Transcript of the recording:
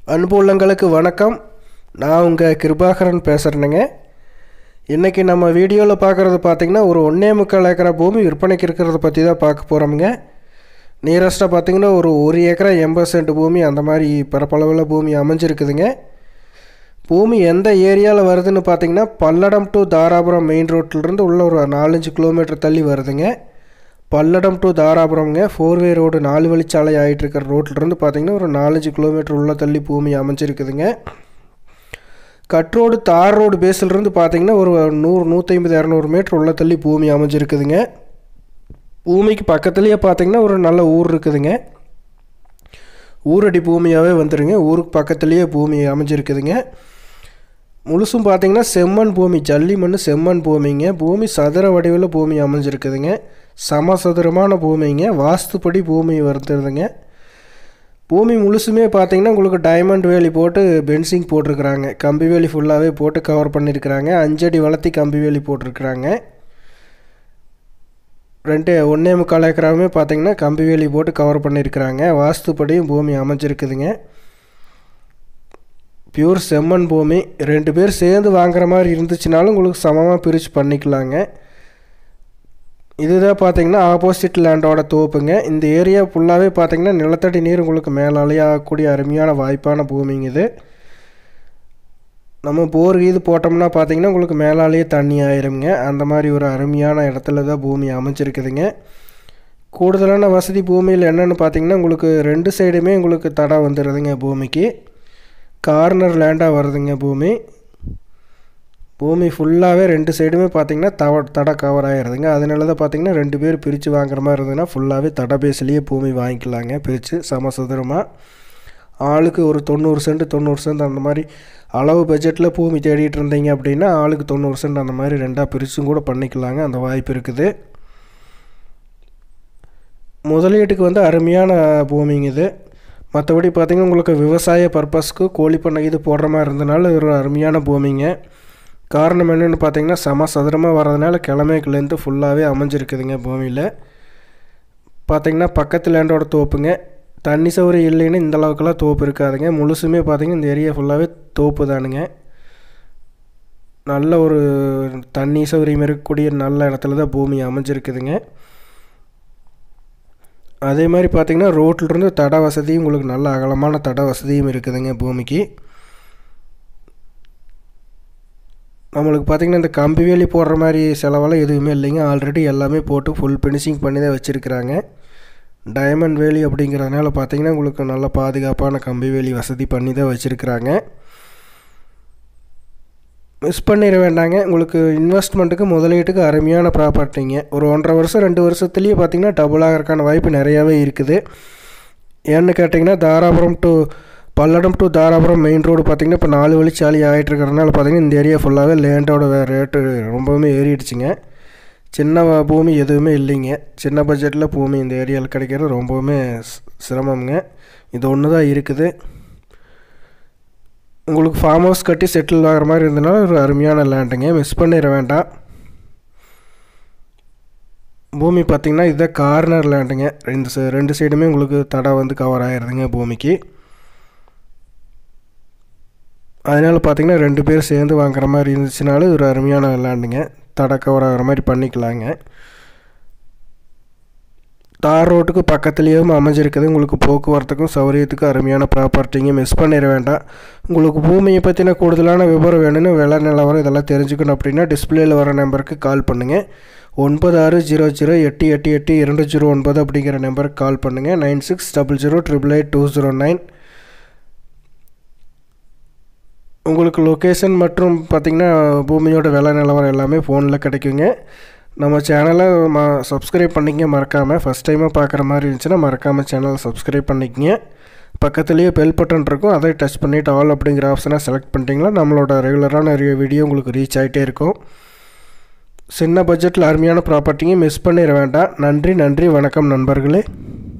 அன்பு உள்ளங்களுக்கு வணக்கம் நான் உங்கள் கிருபாகரன் பேசுகிறேனுங்க இன்றைக்கி நம்ம வீடியோவில் பார்க்குறது பார்த்திங்கன்னா ஒரு ஒன்றே முக்கால் ஏக்கரா பூமி விற்பனைக்கு இருக்கிறத பற்றி தான் பார்க்க போகிறோமுங்க நியரஸ்ட்டாக பார்த்திங்கன்னா ஒரு ஒரு ஏக்கரா எண்பது சென்ட் பூமி அந்த மாதிரி பரப்பளவில் பூமி அமைஞ்சிருக்குதுங்க பூமி எந்த ஏரியாவில் வருதுன்னு பார்த்தீங்கன்னா பல்லடம் டு தாராபுரம் மெயின் ரோட்டிலிருந்து உள்ள ஒரு நாலஞ்சு கிலோமீட்டர் தள்ளி வருதுங்க பல்லடம் டு தாராபுரம்ங்க ஃபோர்வே ரோடு நாலு வழிச்சாலை ஆகிட்டு இருக்கிற ரோட்லேருந்து பார்த்தீங்கன்னா ஒரு நாலஞ்சு கிலோமீட்டர் உள்ள தள்ளி பூமி அமைஞ்சிருக்குதுங்க கட் ரோடு தார் ரோடு பேஸிலிருந்து பார்த்தீங்கன்னா ஒரு நூறு நூற்றி இரநூறு மீட்டர் உள்ள தள்ளி பூமி அமைஞ்சிருக்குதுங்க பூமிக்கு பக்கத்துலேயே பார்த்தீங்கன்னா ஒரு நல்ல ஊர் இருக்குதுங்க ஊரடி பூமியாகவே வந்துடுங்க ஊருக்கு பக்கத்துலேயே பூமி அமைஞ்சிருக்குதுங்க முழுசும் பார்த்தீங்கன்னா செம்மண் பூமி ஜல்லி மண் செம்மண் பூமிங்க பூமி சதுர வடிவில் பூமி அமைஞ்சிருக்குதுங்க சமசதுரமான பூமிங்க வாஸ்துப்படி பூமி வருதுங்க பூமி முழுசுமே பார்த்தீங்கன்னா உங்களுக்கு டைமண்ட் வேலி போட்டு பென்சிங் போட்டிருக்கிறாங்க கம்பி வேலி ஃபுல்லாகவே போட்டு கவர் பண்ணியிருக்கிறாங்க அஞ்சடி வளர்த்தி கம்பி வேலி போட்டிருக்கிறாங்க ரெண்டு ஒன்றே முக்கால் ஏக்கராவுமே பார்த்தீங்கன்னா கம்பி வேலி போட்டு கவர் பண்ணியிருக்கிறாங்க வாஸ்துப்படியும் பூமி அமைஞ்சிருக்குதுங்க பியூர் செம்மண் பூமி ரெண்டு பேர் சேர்ந்து வாங்குற மாதிரி இருந்துச்சுனாலும் உங்களுக்கு சமமாக பிரித்து பண்ணிக்கலாங்க இதுதான் பார்த்தீங்கன்னா ஆப்போசிட் லேண்டோட தோப்புங்க இந்த ஏரியா ஃபுல்லாகவே பார்த்தீங்கன்னா நிலத்தடி நீர் உங்களுக்கு மேலாலேயே ஆகக்கூடிய அருமையான வாய்ப்பான பூமிங்க இது நம்ம போர் இது போட்டோம்னா பார்த்தீங்கன்னா உங்களுக்கு மேலாலேயே தண்ணி ஆயிருங்க அந்த மாதிரி ஒரு அருமையான இடத்துல தான் பூமி அமைச்சிருக்குதுங்க கூடுதலான வசதி பூமியில் என்னென்னு பார்த்தீங்கன்னா உங்களுக்கு ரெண்டு சைடுமே உங்களுக்கு தடை வந்துடுதுங்க பூமிக்கு கார்னர் லேண்டாக வருதுங்க பூமி பூமி ஃபுல்லாகவே ரெண்டு சைடுமே பார்த்தீங்கன்னா தவ தடை கவர் ஆகிடுதுங்க அதனால தான் பார்த்தீங்கன்னா ரெண்டு பேர் பிரித்து வாங்குற மாதிரி இருந்ததுன்னா ஃபுல்லாகவே தடை பேஸ்லேயே பூமி வாங்கிக்கலாங்க பிரித்து சமசுதரமாக ஆளுக்கு ஒரு தொண்ணூறு சென்ட் தொண்ணூறு சென்ட் அந்த மாதிரி அளவு பட்ஜெட்டில் பூமி தேடிட்டு இருந்தீங்க அப்படின்னா ஆளுக்கு தொண்ணூறு சென்ட் அந்த மாதிரி ரெண்டாக பிரித்தும் கூட பண்ணிக்கலாங்க அந்த வாய்ப்பு இருக்குது முதலீட்டுக்கு வந்து அருமையான பூமிங்க இது மற்றபடி பார்த்திங்கன்னா உங்களுக்கு விவசாய பர்பஸ்க்கு கோழி பண்ணை இது போடுற மாதிரி இருந்தனால ஒரு அருமையான பூமிங்க காரணம் என்னென்னு பார்த்தீங்கன்னா சம சதுரமாக வர்றதுனால கிழமைக்குலேருந்து ஃபுல்லாகவே அமைஞ்சிருக்குதுங்க பூமியில் பார்த்திங்கன்னா பக்கத்து லேண்டோட தோப்புங்க தண்ணி சௌகரியம் இல்லைன்னு இந்த அளவுக்குலாம் தோப்பு இருக்காதுங்க முழுசுமே பார்த்திங்கன்னா இந்த ஏரியா ஃபுல்லாகவே தோப்பு தானுங்க நல்ல ஒரு தண்ணி சௌகரியம் இருக்கக்கூடிய நல்ல இடத்துல தான் பூமி அமைஞ்சிருக்குதுங்க அதே மாதிரி பார்த்திங்கன்னா ரோட்லேருந்து தட வசதியும் உங்களுக்கு நல்ல அகலமான தட வசதியும் இருக்குதுங்க பூமிக்கு நம்மளுக்கு பார்த்திங்கன்னா இந்த கம்பி வேலி போடுற மாதிரி செலவெல்லாம் எதுவுமே இல்லைங்க ஆல்ரெடி எல்லாமே போட்டு ஃபுல் ஃபினிஷிங் பண்ணி தான் வச்சுருக்குறாங்க டைமண்ட் வேலி அப்படிங்கிறதுனால பார்த்திங்கன்னா உங்களுக்கு நல்ல பாதுகாப்பான கம்பி வேலி வசதி பண்ணி தான் வச்சுருக்குறாங்க மிஸ் பண்ணிட வேண்டாங்க உங்களுக்கு இன்வெஸ்ட்மெண்ட்டுக்கு முதலீட்டுக்கு அருமையான ப்ராப்பர்ட்டிங்க ஒரு ஒன்றரை வருஷம் ரெண்டு வருஷத்துலேயே பார்த்திங்கன்னா டபுள் ஆகிறதுக்கான வாய்ப்பு நிறையாவே இருக்குது ஏன்னு கேட்டிங்கன்னா Dharapuram to Palladam to Dharapuram main road பார்த்திங்கன்னா இப்போ நாலு வழிச்சாலி ஆகிட்டு இருக்கிறதுனால பார்த்திங்கன்னா இந்த ஏரியா ஃபுல்லாகவே லேண்டோட ரேட்டு ரொம்பவுமே ஏறிடுச்சுங்க சின்ன பூமி எதுவுமே இல்லைங்க சின்ன பட்ஜெட்டில் பூமி இந்த ஏரியாவில் கிடைக்கிறது ரொம்பவுமே சிரமங்க இது ஒன்று தான் இருக்குது உங்களுக்கு ஃபார்ம் ஹவுஸ் கட்டி செட்டில் ஆகிற மாதிரி இருந்தனால ஒரு அருமையான லேண்டுங்க மிஸ் பண்ணிட வேண்டாம் பூமி பார்த்திங்கன்னா இதுதான் கார்னர் லேண்டுங்க ரெண்டு சை ரெண்டு சைடுமே உங்களுக்கு தடை வந்து கவர் ஆகிடுதுங்க பூமிக்கு அதனால் பார்த்திங்கன்னா ரெண்டு பேர் சேர்ந்து வாங்குற மாதிரி இருந்துச்சுனாலும் ஒரு அருமையான லேண்டுங்க தடை கவர் ஆகிற மாதிரி பண்ணிக்கலாங்க தார் ரோட்டுக்கு பக்கத்துலேயும் அமைஞ்சிருக்குது உங்களுக்கு போக்குவரத்துக்கும் சௌகரியத்துக்கும் அருமையான ப்ராப்பர்ட்டிங்க மிஸ் பண்ணிட வேண்டாம் உங்களுக்கு பூமியை பற்றின கூடுதலான விவரம் வேணும்னு விலை நிலவரம் இதெல்லாம் தெரிஞ்சுக்கணும் அப்படின்னா டிஸ்பிளேயில் வர நம்பருக்கு கால் பண்ணுங்கள் ஒன்பது ஆறு ஜீரோ ஜீரோ எட்டு எட்டு எட்டு இரண்டு ஜீரோ ஒன்பது அப்படிங்கிற நம்பருக்கு கால் பண்ணுங்கள் nine six double zero triple eight two zero nine உங்களுக்கு லொக்கேஷன் மற்றும் பார்த்திங்கன்னா பூமியோட விலை நிலவரம் எல்லாமே ஃபோனில் கிடைக்குங்க நம்ம சேனலை ம சப்ஸ்கிரைப் பண்ணிக்கங்க மறக்காமல் ஃபஸ்ட் டைமாக பார்க்குற மாதிரி இருந்துச்சுன்னா மறக்காமல் சேனலை சப்ஸ்கிரைப் பண்ணிக்கங்க பக்கத்துலேயே பெல் பட்டன் இருக்கும் அதை டச் பண்ணிவிட்டு ஆல் அப்படிங்கிற ஆப்ஷனை செலக்ட் பண்ணிட்டீங்களா நம்மளோட ரெகுலரான வீடியோ உங்களுக்கு ரீச் ஆகிட்டே இருக்கும் சின்ன பட்ஜெட்டில் அருமையான ப்ராப்பர்ட்டிங்க மிஸ் பண்ணிட வேண்டாம் நன்றி நன்றி வணக்கம் நண்பர்களே